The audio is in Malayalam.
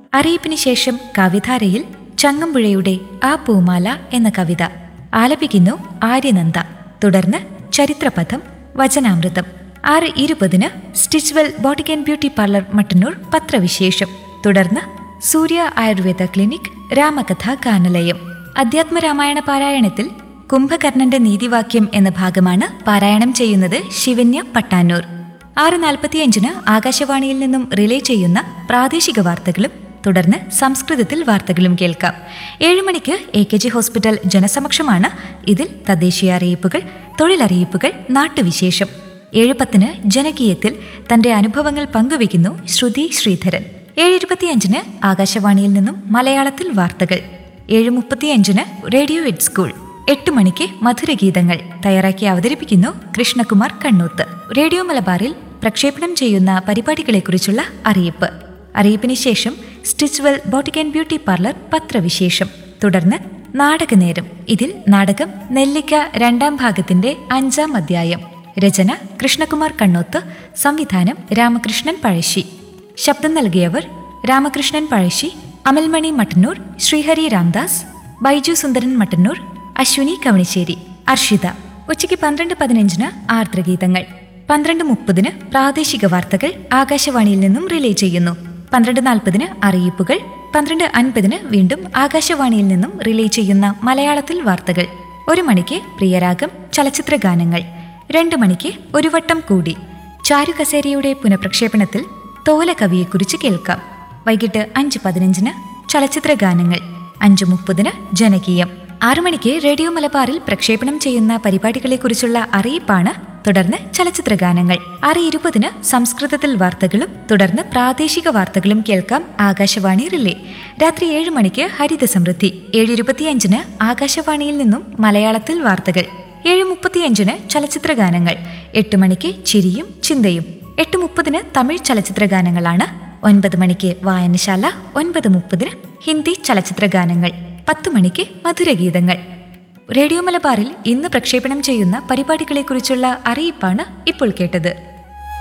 അറിയിപ്പിന് ശേഷം കവിധാരയിൽ ചങ്ങമ്പുഴയുടെ ആ പൂമാല എന്ന കവിത ആലപിക്കുന്നു ആര്യനന്ദ തുടർന്ന് ചരിത്രപഥം വചനാമൃതം ആറ് ഇരുപതിന് Stitchwell boutique and beauty parlour Mattannur പത്രവിശേഷം തുടർന്ന് സൂര്യ ആയുർവേദ ക്ലിനിക് രാമകഥ ഗാനലയം അധ്യാത്മരാമായണ പാരായണത്തിൽ കുംഭകർണന്റെ നീതിവാക്യം എന്ന ഭാഗമാണ് പാരായണം ചെയ്യുന്നത് ശിവന്യ പട്ടാന്നൂർ ആറ് നാൽപ്പത്തിയഞ്ചിന് ആകാശവാണിയിൽ നിന്നും റിലേ ചെയ്യുന്ന പ്രാദേശിക വാർത്തകളും തുടർന്ന് സംസ്കൃതത്തിൽ വാർത്തകളും കേൾക്കാം ഏഴ് മണിക്ക് എ കെ ജി ഹോസ്പിറ്റൽ ജനസമക്ഷമാണ് ഇതിൽ തദ്ദേശീയ അറിയിപ്പുകൾ തൊഴിലറിയിപ്പുകൾ നാട്ടുവിശേഷം ഏഴ് പത്തിന് ജനകീയത്തിൽ തന്റെ അനുഭവങ്ങൾ പങ്കുവയ്ക്കുന്നു ശ്രുതി ശ്രീധരൻ ഏഴ് ഇരുപത്തിയഞ്ചിന് ആകാശവാണിയിൽ നിന്നും മലയാളത്തിൽ വാർത്തകൾ ഏഴ് മുപ്പത്തിയഞ്ചിന് റേഡിയോ എഡ് സ്കൂൾ എട്ട് മണിക്ക് മധുരഗീതങ്ങൾ തയ്യാറാക്കി അവതരിപ്പിക്കുന്നു കൃഷ്ണകുമാർ കണ്ണൂത്ത് റേഡിയോ മലബാറിൽ പ്രക്ഷേപണം ചെയ്യുന്ന പരിപാടികളെക്കുറിച്ചുള്ള അറിയിപ്പ് അറിയിപ്പിന് ശേഷം Stitchwell boutique and beauty parlour പത്രവിശേഷം തുടർന്ന് നാടകനേരം ഇതിൽ നാടകം നെല്ലിക്ക രണ്ടാം ഭാഗത്തിന്റെ അഞ്ചാം അധ്യായം രചന കൃഷ്ണകുമാർ കണ്ണോത്ത് സംവിധാനം രാമകൃഷ്ണൻ പഴശ്ശി ശബ്ദം നൽകിയവർ രാമകൃഷ്ണൻ പഴശ്ശി അമൽമണി മട്ടന്നൂർ ശ്രീഹരി രാംദാസ് ബൈജു സുന്ദരൻ മട്ടന്നൂർ അശ്വിനി കവണിശ്ശേരി അർഷിത ഉച്ചയ്ക്ക് പന്ത്രണ്ട് പതിനഞ്ചിന് ആർദ്രഗീതങ്ങൾ പന്ത്രണ്ട് മുപ്പതിന് പ്രാദേശിക വാർത്തകൾ ആകാശവാണിയിൽ നിന്നും റിലേ ചെയ്യുന്നു പന്ത്രണ്ട് നാൽപ്പതിന് അറിയിപ്പുകൾ പന്ത്രണ്ട് അൻപതിന് വീണ്ടും ആകാശവാണിയിൽ നിന്നും റിലേ ചെയ്യുന്ന മലയാളത്തിൽ വാർത്തകൾ ഒരു മണിക്ക് പ്രിയരാഗം ചലച്ചിത്ര ഗാനങ്ങൾ രണ്ട് മണിക്ക് ഒരു വട്ടം കൂടി ചാരു കസേരയുടെ പുനഃപ്രക്ഷേപണത്തിൽ തോല കവിയെക്കുറിച്ച് കേൾക്കാം വൈകിട്ട് അഞ്ച് പതിനഞ്ചിന് ചലച്ചിത്ര ഗാനങ്ങൾ അഞ്ച് മുപ്പതിന് ജനകീയം ആറു മണിക്ക് റേഡിയോ മലബാറിൽ പ്രക്ഷേപണം ചെയ്യുന്ന പരിപാടികളെക്കുറിച്ചുള്ള അറിയിപ്പാണ് തുടർന്ന് ചലച്ചിത്ര ഗാനങ്ങൾ ആറ് ഇരുപതിന് സംസ്കൃതത്തിൽ വാർത്തകളും തുടർന്ന് പ്രാദേശിക വാർത്തകളും കേൾക്കാം ആകാശവാണി റിലേ രാത്രി ഏഴ് മണിക്ക് ഹരിത സമൃദ്ധി ഏഴ് ഇരുപത്തിയഞ്ചിന് ആകാശവാണിയിൽ നിന്നും മലയാളത്തിൽ വാർത്തകൾ ഏഴ് മുപ്പത്തിയഞ്ചിന് ചലച്ചിത്ര ഗാനങ്ങൾ എട്ട് മണിക്ക് ചിരിയും ചിന്തയും എട്ട് മുപ്പതിന് തമിഴ് ചലച്ചിത്ര ഗാനങ്ങളാണ് ഒൻപത് മണിക്ക് വായനശാല ഒൻപത് മുപ്പതിന് ഹിന്ദി ചലച്ചിത്ര ഗാനങ്ങൾ പത്ത് മണിക്ക് മധുരഗീതങ്ങൾ റേഡിയോ മലബാറിൽ ഇന്ന് പ്രക്ഷേപണം ചെയ്യുന്ന പരിപാടികളെക്കുറിച്ചുള്ള അറിയിപ്പാണ് ഇപ്പോൾ കേട്ടത്